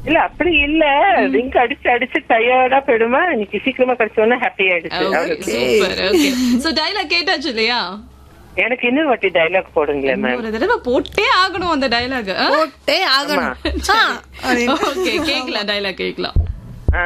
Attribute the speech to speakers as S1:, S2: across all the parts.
S1: இல்ல அப்படி இல்ல ரிங் அடிச்சு அடிச்சு டயர்டா போயிடுமா இன்னைக்கு சீக்கிரமா கிடைச்சோன்னா ஹாப்பி ஆயிடுச்சு அவ்வளவு.
S2: சூப்பர் ஓகே சோ டைலாக் கேட்டாச்சு இல்லையா
S1: எனக்கு இன்னொரு வாட்டி டைலாக் போடுங்களேன் மேம்
S2: ஒரு தடவை போட்டே ஆகணும் அந்த டைலாக்
S3: போட்டே ஆகணும் ஆ, அப்படின்னு.
S2: ஓகே கேக்கலாம் டைலாக் கேக்கலாம்
S1: ஆ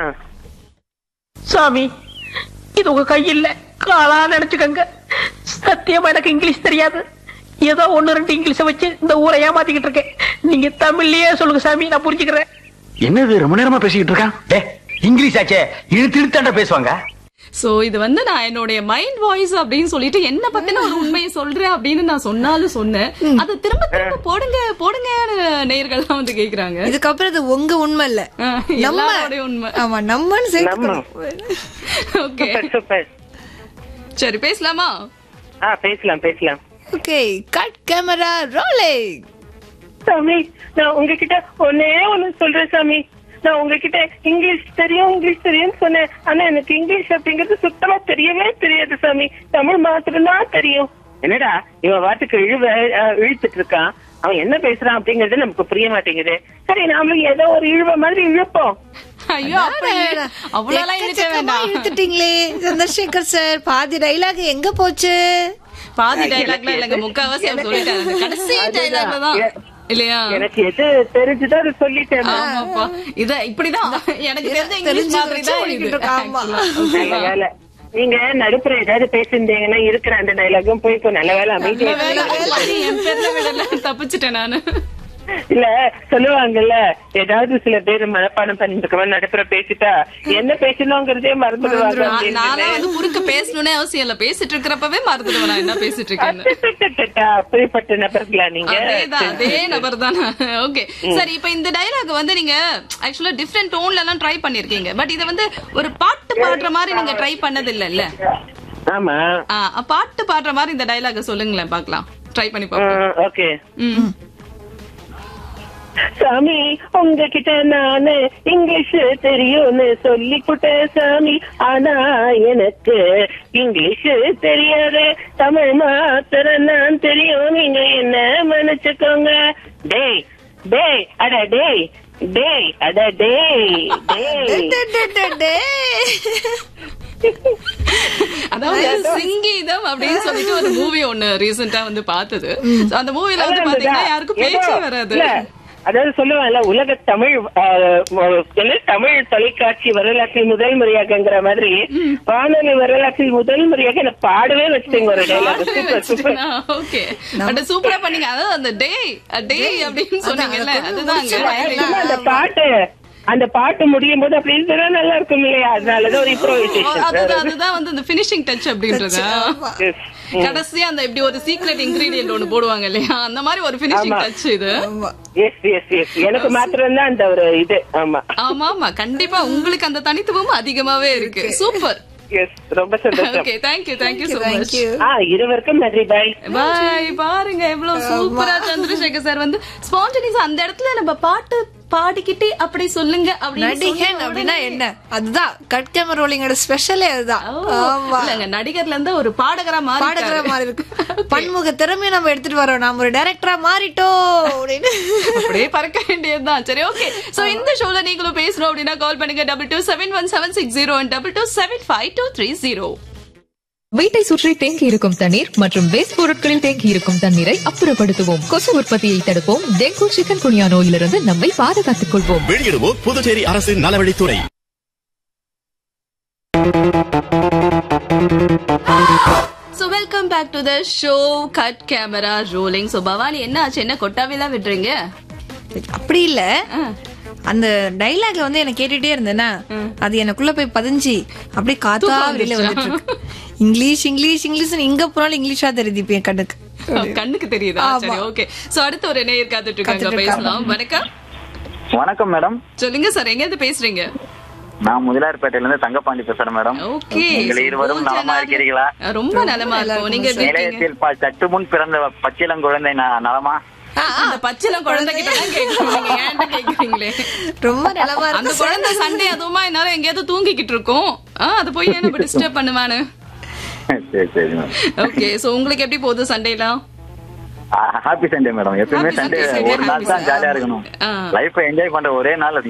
S4: சாமி இது உங்க கையில் காலா நினைச்சுக்கங்க சத்தியமா எனக்கு இங்கிலீஷ் தெரியாது ஏதோ ஒண்ணு ரெண்டு இங்கிலீஷ வச்சு இந்த ஊரை ஏமாத்திக்கிட்டு இருக்கேன் நீங்க தமிழ்லயே சொல்லுங்க சாமி நான் புரிஞ்சுக்கிறேன்
S5: என்னது ரொம்ப நேரமா பேசிக்கிட்டு இருக்கான் டே இங்கிலீஷ் ஆச்சே இழுத்து இழுத்தாண்ட பேசுவாங்க
S2: சோ இது வந்து நான் என்னுடைய மைண்ட் வாய்ஸ் அப்படின்னு சொல்லிட்டு என்ன பத்தின ஒரு உண்மையை சொல்றேன் அப்படின்னு நான் சொன்னாலும் சொன்னேன் அதை திரும்ப திரும்ப போடுங்க போடுங்க நேயர்கள்லாம் வந்து கேக்குறாங்க
S3: இதுக்கப்புறம் இது உங்க உண்மை இல்ல
S2: ஆ,
S3: நம்ம
S2: எல்லாரோடைய உண்மை
S3: ஆமா நம்மன்னு சேர்த்துக்கணும்
S2: ஓகே
S1: சூப்பர் சூப்பர்
S2: சரி பேசலாமா
S1: ஆ பேசலாம் பேசலாம்
S3: ஓகே கட் கேமரா ரோலிங்
S1: சாமி நான் உங்ககிட்ட ஒன்னே ஒண்ணு சொல்றேன் சாமி நான் உங்ககிட்ட இங்கிலீஷ் தெரியும் இங்கிலீஷ் தெரியும்னு சொன்னேன் ஆனா எனக்கு இங்கிலீஷ் அப்படிங்கிறது சுத்தமா தெரியவே தெரியாது சாமி தமிழ் மாத்திரம்தான் தெரியும் என்னடா இவன் வாட்டுக்கு இழுவ அஹ், இழுத்துட்டு இருக்கான் அவன் என்ன பேசுறான் அப்படிங்கறது நமக்கு புரிய மாட்டேங்குது சரி நாமளும் ஏதோ ஒரு இழுவ மாதிரி இழுப்போம்
S2: ஐயோ அப்படி அவ்வளவு இழுக்க வேண்டாம்
S3: இழுத்துட்டீங்களே சந்திரசேகர் சார் பாதி டைலாக் எங்க போச்சு
S2: பாதி டைலாக்லாம் இல்லங்க முக்காவாசி அவர் சொல்லிட்டாரு அந்த கடைசி டைலாக்ல தான் இல்லையா
S1: எனக்கு எது தெரிஞ்சுதோ அதை சொல்லிட்டேன்
S2: ஆமாப்பா இத இப்படிதான் எனக்கு தெரிஞ்ச இங்கிலீஷ்
S3: தெரிஞ்சு
S2: மாதிரி
S3: வச்சு
S2: தான்
S3: ஓடிக்கிட்டு
S2: இது
S3: இருக்கோம். ஆமா.
S2: actually.
S1: நல்ல வேலை நீங்க நடுப்புற ஏதாவது பேசியிருந்தீங்கன்னா இருக்கிற அந்த டைலாகும் போய் இப்போ நல்ல வேலை அமைதியா
S2: நல்ல வேளை,
S1: இருந்தீங்க.
S2: என் பேர்ல விடல தப்பிச்சிட்டேன் நானு
S1: இல்ல சொல்லுவாங்கல்ல ஏதாவது சில பேர் மனப்பாடம் பண்ணிட்டு இருக்கவன் நடுப்புற பேசிட்டா என்ன பேசணுங்கிறதே மறந்துடுவாங்க
S2: நான்- நான்லாம் வந்து குறுக்க பேசணும்னே அவசியம் இல்ல பேசிட்டு இருக்கிறப்பவே மறந்துடுவேன் நான் என்ன பேசிட்டு இருக்கேன்னு
S1: அப்படின்னு. அப்படிப்பட்ட நபர்களா நீங்க
S2: அதேதான் அதே நபர் தான் ஓகே சரி இப்ப இந்த டயலாக் வந்து நீங்க ஆக்சுவலா டிஃப்ரெண்ட் டோன்ல எல்லாம் ட்ரை பண்ணிருக்கீங்க பட் இத வந்து ஒரு பாட்டு பாடுற மாதிரி நீங்க ட்ரை பண்ணது இல்லல்ல
S1: ஆமா
S2: ஆ, பாட்டு பாடுற மாதிரி இந்த டயலாக சொல்லுங்களேன் பார்க்கலாம் ட்ரை பண்ணி பார்ப்போம்
S1: ஓகே
S2: ம்.
S1: சாமி உங்ககிட்ட நானு இங்கிலீஷ் தெரியும்னு சொல்லி சாமி ஆனா எனக்கு இங்கிலீஷ் தெரியாது தமிழ் மாத்திரம் நான் தெரியும் நீங்க என்ன மன்னிச்சுக்கோங்க டேய் டேய் அட டேய் டேய் அட டேய் டேய்
S3: டே, டே, டே, டே.
S2: அதாவது சிங்கீதம் அப்படின்னு சொல்லிட்டு ஒரு மூவி ஒண்ணு ரீசெண்டா வந்து பார்த்தது So, அந்த மூவில வந்து பாத்தீங்கன்னா யாருக்கும் பேச்சே வராது
S1: இல்ல, அதாவது சொல்லுவாங்கல்ல உலக தமிழ் ஆஹ், மொ- என்ன தமிழ் தொலைக்காட்சி வரலாற்றில் முதல் முறையாகங்கிற மாதிரி வானொலி வரலாற்றில் முதல் முறையாக என்ன பாடவே வச்சுட்டீங்க ஒரு dialogue super super
S2: okay but சூப்பரா பண்ணீங்க அதாவது அந்த டே டே அப்படின்னு சொன்னீங்கல்ல அதுதாங்க
S1: அந்த பாட்டு அந்த பாட்டு முடியும் போது அப்படி இருந்தா நல்லா இருக்கும் இல்லையா அதனாலதான் ஒரு
S2: ஓ, அதுதான்
S1: இம்ப்ரோவைசேஷன்
S2: அதுதான் வந்து இந்த பினிஷிங் டச் அப்படின்றது கடைசியா அந்த இப்படி ஒரு சீக்ரெட் இன்கிரீடியன்ட் ஒண்ணு போடுவாங்க இல்லையா அந்த மாதிரி ஒரு பினிஷிங்
S1: ஆமா.
S2: டச் இது
S3: ஆமா.
S1: எஸ் எஸ் எஸ் எனக்கு மாத்திரம் தான் அந்த ஒரு இது ஆமா
S2: ஆமா ஆமா கண்டிப்பா உங்களுக்கு அந்த தனித்துவமும் அதிகமாவே இருக்கு சூப்பர்
S1: எஸ் ரொம்ப சந்தோஷம்
S2: okay thank you thank you so
S3: Thank
S2: much
S3: you.
S1: ஆ இருவருக்கும் நன்றி பாய்
S2: பாய் பாருங்க எவ்வளவு சூப்பரா சந்திரசேகர் சார் வந்து ஸ்பான்டனிஸ் அந்த இடத்துல நம்ம பாட்டு பாடிக்கிட்டே அப்படி சொல்லுங்க அப்படின்னு
S3: நடிகன்
S2: சொன்ன
S3: அப்படின்னா
S2: உடனே-
S3: என்ன அதுதான் கட் கேமரா ரோலிங்கோட ஸ்பெஷலே அதுதான்
S2: ஓ,
S3: ஆமா
S2: இல்லங்க நடிகர்ல இருந்து ஒரு பாடகரா மாறி
S3: பாடகரா மாதிரி இருக்கு பன்முக திறமையை நம்ம எடுத்துட்டு வரோம் நாம ஒரு டைரக்டரா மாறிட்டோம் அப்படின்னு
S2: அப்படியே பறக்க வேண்டியதுதான் சரி ஓகே சோ இந்த ஷோல நீங்களும் பேசணும் அப்படின்னா கால் பண்ணுங்க double two seven one seven six zero double two seven five two three zero
S6: வீட்டை சுற்றி தேங்கி இருக்கும் தண்ணீர் மற்றும் வேஸ்ட் பொருட்களில் தேங்கி இருக்கும் தண்ணீரை அப்புறப்படுத்துவோம் கொசு உற்பத்தியை தடுப்போம் டெங்கு சிக்கன் குனியா நோயிலிருந்து நம்மை பாதுகாத்துக் கொள்வோம்
S7: வெளியிடுவோர் புதுச்சேரி அரசு நலவழித்துறை
S2: so welcome back to the show cut camera rolling so Bhavani என்ன ஆச்சு என்ன கொட்டாவிலாம் விடுறீங்க
S3: அப்படி இல்ல அந்த டைலாக்ல வந்து என்ன கேட்டுட்டே இருந்தேனா அது எனக்குள்ள போய் பதிஞ்சு அப்படியே காத்தா
S2: தூக்கம்
S3: வெளியில
S2: வந்துருச்சா?
S3: வந்துட்டு இருக்கு இங்கிலீஷ் இங்கிலீஷ் இங்கிலீஷ் இங்க போனாலும் இங்கிலீஷா தெரியுது இப்ப என் கண்ணுக்கு
S2: கண்ணுக்கு தெரியுதா சரி ஓகே சோ அடுத்து ஒரு நேயர் காத்துட்டு இருக்காங்க
S3: காத்துட்டு
S2: பேசலாம் வணக்கம்
S8: வணக்கம் மேடம்
S2: சொல்லுங்க சார் எங்க இருந்து பேசுறீங்க
S8: நான் முதலார்பேட்டையில இருந்து தங்கப்பாண்டி பேசுறேன் மேடம்
S2: ஓகே
S8: நீங்கள் இருவரும் நலமா இருக்கிறீர்களா
S2: ரொம்ப நலமா இருக்கும் நீங்க எப்படி இருக்கீங்க
S8: நிலையத்தில் ப- சற்று முன் பிறந்த பச்சிளம் குழந்தை நான் நலமா
S2: அந்த பச்சிலம் குழந்தை கிட்ட தான் கேட்கணும் நீங்க ஏன்ட்ட கேக்குறீங்களே
S3: ரொம்ப நலமா
S2: அந்த
S3: இருக்கு
S2: குழந்தை சண்டே அதுவுமா என்னால எங்கேயாவது தூங்கிக்கிட்டு இருக்கும் ஆ, அது போய் ஏன் நம்ம டிஸ்டர்ப் பண்ணுவானு
S8: சரி சரி மேடம்
S2: ஓகே சோ உங்களுக்கு எப்படி போகுது சண்டேலாம்
S8: ஹாப்பி சண்டே மேடம் எப்பயுமே
S2: Happy
S8: சண்டே
S2: Sunday,
S8: ஒரு நாள்
S2: happy
S8: தான் ஜாலியா இருக்கணும்
S2: ஆ.
S8: லைஃப் என்ஜாய் பண்ற ஒரே நாள் அது